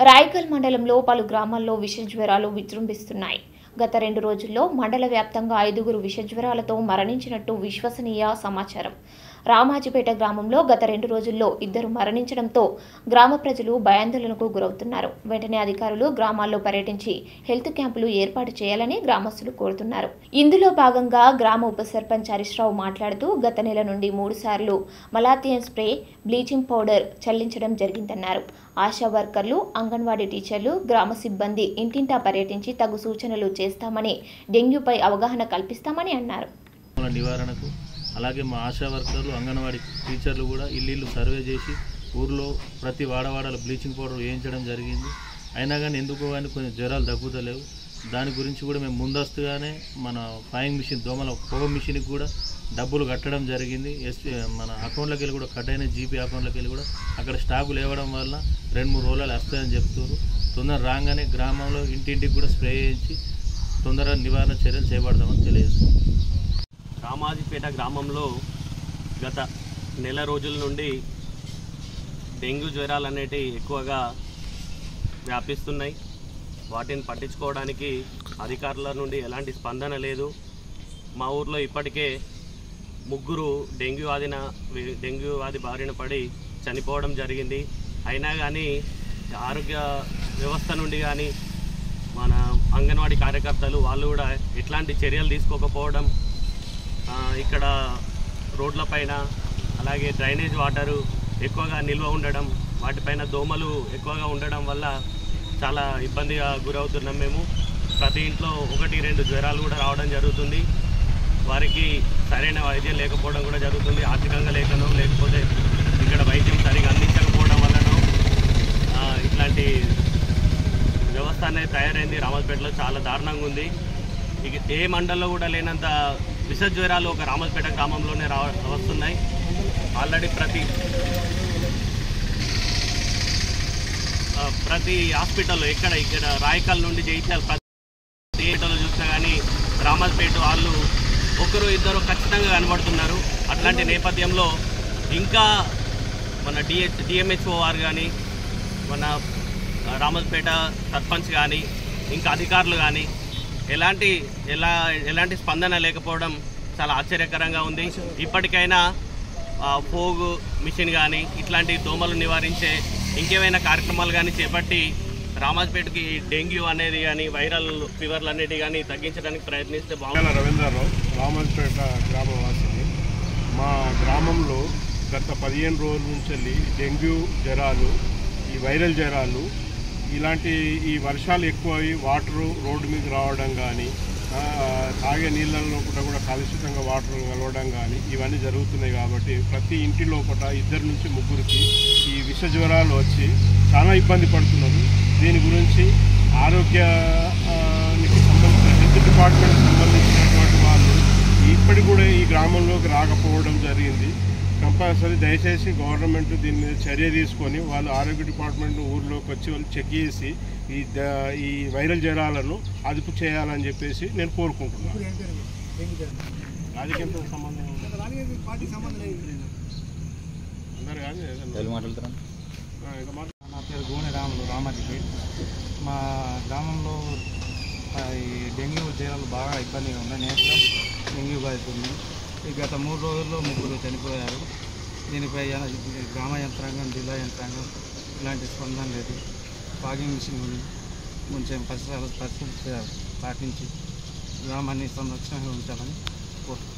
రాయకల్ మండలంలో పలు గ్రామాల్లో విష జ్వరాలు విజృంభిస్తున్నాయి గత రెండు రోజుల్లో మండల వ్యాప్తంగా ఐదుగురు విష జ్వరాలతో మరణించినట్టు విశ్వసనీయ సమాచారం రామాజిపేట గ్రామంలో గత రెండు రోజుల్లో ఇద్దరు మరణించడంతో గ్రామ ప్రజలు భయాందోళనకు గురవుతున్నారు వెంటనే అధికారులు గ్రామాల్లో పర్యటించి హెల్త్ క్యాంపులు ఏర్పాటు చేయాలని గ్రామస్తులు కోరుతున్నారు ఇందులో భాగంగా గ్రామ ఉప సర్పంచ్ హరీష్రావు మాట్లాడుతూ గత నెల నుండి మూడు సార్లు మలాథియన్ స్ప్రే బ్లీచింగ్ పౌడర్ చల్లించడం జరిగిందన్నారు ఆశా వర్కర్లు అంగన్వాడీ టీచర్లు గ్రామ సిబ్బంది ఇంటింటా పర్యటించి తగు సూచనలు చేస్తామని డెంగ్యూపై అవగాహన కల్పిస్తామని అన్నారు దోమల నివారణకు అలాగే మా ఆశా వర్కర్లు అంగన్వాడీ టీచర్లు కూడా ఇల్లు సర్వే చేసి ఊర్లో ప్రతి వాడవాడలో బ్లీచింగ్ పౌడర్ వేయించడం జరిగింది అయినా కానీ ఎందుకో కానీ కొంచెం జ్వరాలు తగ్గుతలేవు దాని గురించి కూడా మేము ముందస్తుగానే మన ఫైయింగ్ మిషన్ దోమల పొగ మిషన్కి కూడా డబ్బులు కట్టడం జరిగింది ఎస్ మన అకౌంట్లోకి వెళ్ళి కూడా కట్ అయిన జీపీ అకౌంట్లోకి వెళ్ళి కూడా అక్కడ స్టాకు లేవడం వల్ల రెండు మూడు రోజులు వస్తాయని చెప్తున్నారు తొందర రాగానే గ్రామంలో ఇంటింటికి కూడా స్ప్రే చేయించి తొందరగా నివారణ చర్యలు చేపడదామని తెలియజేస్తున్నాం రామాజిపేట గ్రామంలో గత నెల రోజుల నుండి డెంగ్యూ జ్వరాలు అనేటివి ఎక్కువగా వ్యాపిస్తున్నాయి వాటిని పట్టించుకోవడానికి అధికారుల నుండి ఎలాంటి స్పందన లేదు మా ఊర్లో ఇప్పటికే ముగ్గురు డెంగ్యూ వ్యాధిన డెంగ్యూ వ్యాధి బారిన పడి చనిపోవడం జరిగింది అయినా కానీ ఆరోగ్య వ్యవస్థ నుండి కానీ మన అంగన్వాడీ కార్యకర్తలు వాళ్ళు కూడా ఎట్లాంటి చర్యలు తీసుకోకపోవడం ఆ, ఇక్కడ రోడ్లపైన అలాగే డ్రైనేజ్ వాటరు ఎక్కువగా నిల్వ ఉండడం వాటిపైన దోమలు ఎక్కువగా ఉండడం వల్ల చాలా ఇబ్బందిగా గురవుతున్నాం మేము ప్రతి ఇంట్లో ఒకటి రెండు జ్వరాలు కూడా రావడం జరుగుతుంది వారికి సరైన వైద్యం లేకపోవడం కూడా జరుగుతుంది ఆర్థికంగా లేకనో లేకపోతే ఇక్కడ వైద్యం సరిగా అందించకపోవడం వల్లనో ఆ, ఇట్లాంటి వ్యవస్థ అనేది తయారైంది రామపేటలో చాలా దారుణంగా ఉంది ఇక ఏ మండలంలో కూడా లేనంత విష జ్వరాలు ఒక రామపేట గ్రామంలోనే రా వస్తున్నాయి ఆల్రెడీ ప్రతి ఆ, ప్రతి హాస్పిటల్లో ఎక్కడ ఇక్కడ రాయకల్ నుండి జయించాలి ప్రతి హాస్పిటల్లో చూసినా కానీ రామపేట వాళ్ళు ఒకరు ఇద్దరు ఖచ్చితంగా కనబడుతున్నారు అట్లాంటి నేపథ్యంలో ఇంకా మన డిహెచ్ డిఎంహెచ్ఓ వారు కానీ మన రామపేట సర్పంచ్ కానీ ఇంకా అధికారులు కానీ ఎలాంటి ఎలా ఎలాంటి స్పందన లేకపోవడం చాలా ఆశ్చర్యకరంగా ఉంది ఇప్పటికైనా ఆ, పోగు మిషన్ కానీ ఇట్లాంటి దోమలు నివారించే ఇంకేమైనా కార్యక్రమాలు కానీ చేపట్టి రామాజ్పేటకి డెంగ్యూ అనేది కానీ వైరల్ ఫీవర్లు అనేటివి కానీ తగ్గించడానికి ప్రయత్నిస్తే బాగుంటుంది గంగాల రవీంద్రరావు రామన్పేట గ్రామవాసిని మా గ్రామంలో గత పదిహేను రోజుల నుంచి వెళ్ళి డెంగ్యూ జ్వరాలు ఈ వైరల్ జ్వరాలు ఇలాంటి ఈ వర్షాలు ఎక్కువై వాటర్ రోడ్డు మీద రావడం కానీ తాగే నీళ్ళల్లో కూడా కూడా కలుషితంగా వాటర్ కలవడం కానీ ఇవన్నీ జరుగుతున్నాయి కాబట్టి ప్రతి ఇంటి లోపల ఇద్దరు నుంచి ముగ్గురికి ఈ విష జ్వరాలు వచ్చి చాలా ఇబ్బంది పడుతున్నారు దీని గురించి ఆరోగ్యానికి సంబంధించిన హెల్త్ డిపార్ట్మెంట్ సంబంధించినటువంటి వాళ్ళు ఇప్పటికి కూడా ఈ గ్రామంలోకి రాకపోవడం జరిగింది కంపల్సరీ దయచేసి గవర్నమెంట్ దీని మీద చర్య తీసుకొని వాళ్ళు ఆరోగ్య డిపార్ట్మెంట్ ఊర్లోకి వచ్చి వాళ్ళు చెక్ చేసి ఈ ద- ఈ వైరల్ జ్వరాలను అదుపు చేయాలని చెప్పేసి నేను కోరుకుంటున్నాను రాజకీయంతో సంబంధం ఉంది. అందరు కానీ ఏదన్నా- ఆ, ఇంకా మాట్లాడు. నా పేరు గోనె రాములు రామాజీపేట్ మా గ్రామంలో ఆ, ఈ డెంగ్యూ జ్వరాలు బాగా ఇబ్బందిగా ఉన్నాయి నేత్రం డెంగ్యూ బాధితుంది ఈ గత మూడు రోజుల్లో ముగ్గురు చనిపోయారు దీనిపై య- గ్రామ యంత్రాంగం జిల్లా యంత్రాంగం ఇలాంటి స్పందన లేదు ఫాగింగ్ మిషన్ ఉంది కొంచెం పరిసరాలు పరిస్థితి పాటించి గ్రామాన్ని సంరక్షణగా ఉంచాలని కోరుతున్నాను